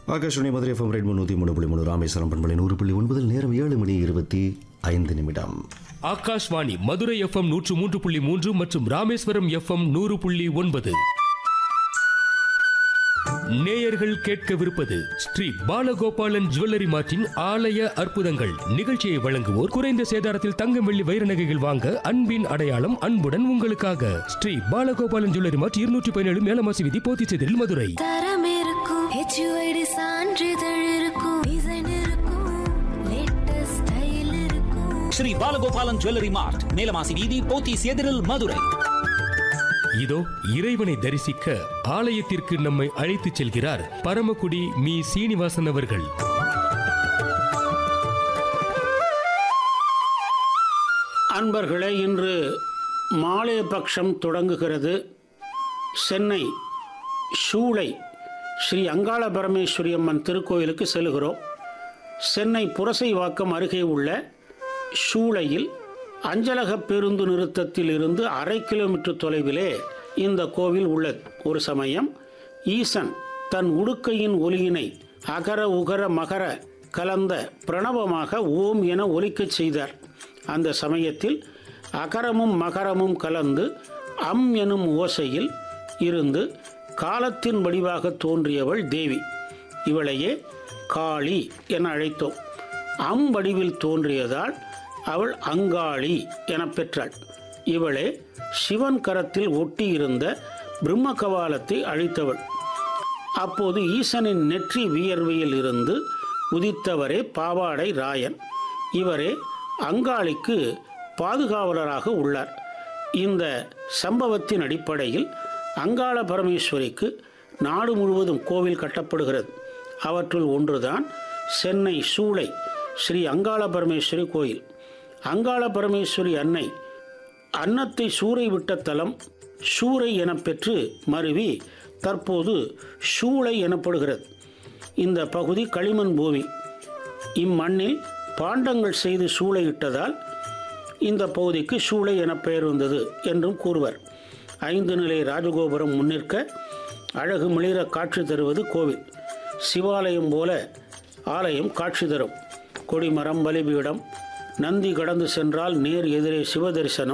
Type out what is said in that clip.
Akashvani Madurai FM ரெண்டு நூற்றி மூணு புள்ளி மூணு ராமேஸ்வரம் பண்பலை நூறு புள்ளி ஒன்பதில் நேரம் ஏழு மணி இருபத்தி ஐந்து நிமிடம் ஆகாஷ்வாணி மதுரை எஃப்எம் நூற்று மூன்று புள்ளி மூன்று மற்றும் ராமேஸ்வரம் எஃப்எம் நூறு புள்ளி ஒன்பது நேயர்கள் கேட்கவிருப்பது ஸ்ரீ பாலகோபாலன் ஜுவல்லரி மார்ட்டின் ஆலய அற்புதங்கள் நிகழ்ச்சியை வழங்குவோர் குறைந்த சேதாரத்தில் தங்கம் வெள்ளி வைர நகைகள் வாங்க அன்பின் அடையாளம் அன்புடன் உங்களுக்காக ஸ்ரீ பாலகோபாலன் ஜுவல்லரி மார்ட் இருநூற்றி பதினேழு மேலமாசி விதி போத்திச்செதில் மதுரை தரம் இருக்கும் ஹெச்யூஐடி சான்றிதழ் இருக்கும் டிசைன் இருக்கும் லேட்டஸ்ட் ஸ்டைல் இருக்கும் ஸ்ரீ பாலகோபாலன் ஜுவல்லரி மார்ட் மேலமாசி வீதி போத்தீஸ் எதிரில் மதுரை இதோ இறைவனை தரிசிக்க ஆலயத்திற்கு நம்மை அழைத்துச் செல்கிறார் பரமக்குடி மீ சீனிவாசன் அவர்கள் அன்பர்களே இன்று மாலை பட்சம் தொடங்குகிறது சென்னை சூளை ஸ்ரீ அங்காள பரமேஸ்வரி அம்மன் திருக்கோயிலுக்கு செல்கிறோம் சென்னை புரசைவாக்கம் அருகே உள்ள சூளையில் அஞ்சலக பேருந்து நிறுத்தத்தில் இருந்து அரை கிலோமீட்டர் தொலைவிலே இந்த கோவில் உள்ளது ஒரு சமயம் ஈசன் தன் உடுக்கையின் ஒலியினை அகர உகர மகர கலந்த பிரணவமாக ஓம் என ஒலிக்கச் செய்தார் அந்த சமயத்தில் அகரமும் மகரமும் கலந்து அம் எனும் ஓசையில் இருந்து காலத்தின் வடிவாக தோன்றியவள் தேவி இவளையே காளி என அழைத்தோம் அம் வடிவில் தோன்றியதால் அவள் அங்காளி என பெற்றாள் இவளே சிவன் கரத்தில் ஒட்டியிருந்த பிரம்ம கபாலத்தை அழித்தவள் அப்போது ஈசனின் நெற்றி வியர்வையில் இருந்து உதித்தவரே பாவாடை ராயன் இவரே அங்காளிக்கு பாதுகாவலராக உள்ளார் இந்த சம்பவத்தின் அடிப்படையில் அங்காள பரமேஸ்வரிக்கு நாடு முழுவதும் கோவில் கட்டப்படுகிறது அவற்றுள் ஒன்றுதான் சென்னை சூளை ஸ்ரீ அங்காள பரமேஸ்வரி கோயில் அங்காள பரமேஸ்வரி அன்னை அன்னத்தை சூறை விட்ட தலம் சூறை என பெற்று மருவி தற்போது சூளை எனப்படுகிறது இந்த பகுதி களிமண் பூமி இம்மண்ணில் பாண்டங்கள் செய்து சூளையிட்டதால் இந்த பகுதிக்கு சூளை என பெயர் வந்தது என்றும் கூறுவர் ஐந்து நிலை ராஜகோபுரம் முன்னிற்க அழகு மிளிர காட்சி தருவது கோவில் சிவாலயம் போல ஆலயம் காட்சி தரும் கொடிமரம் பலிபீடம் நந்தி கடந்து சென்றால் நேர் எதிரே சிவதரிசனம்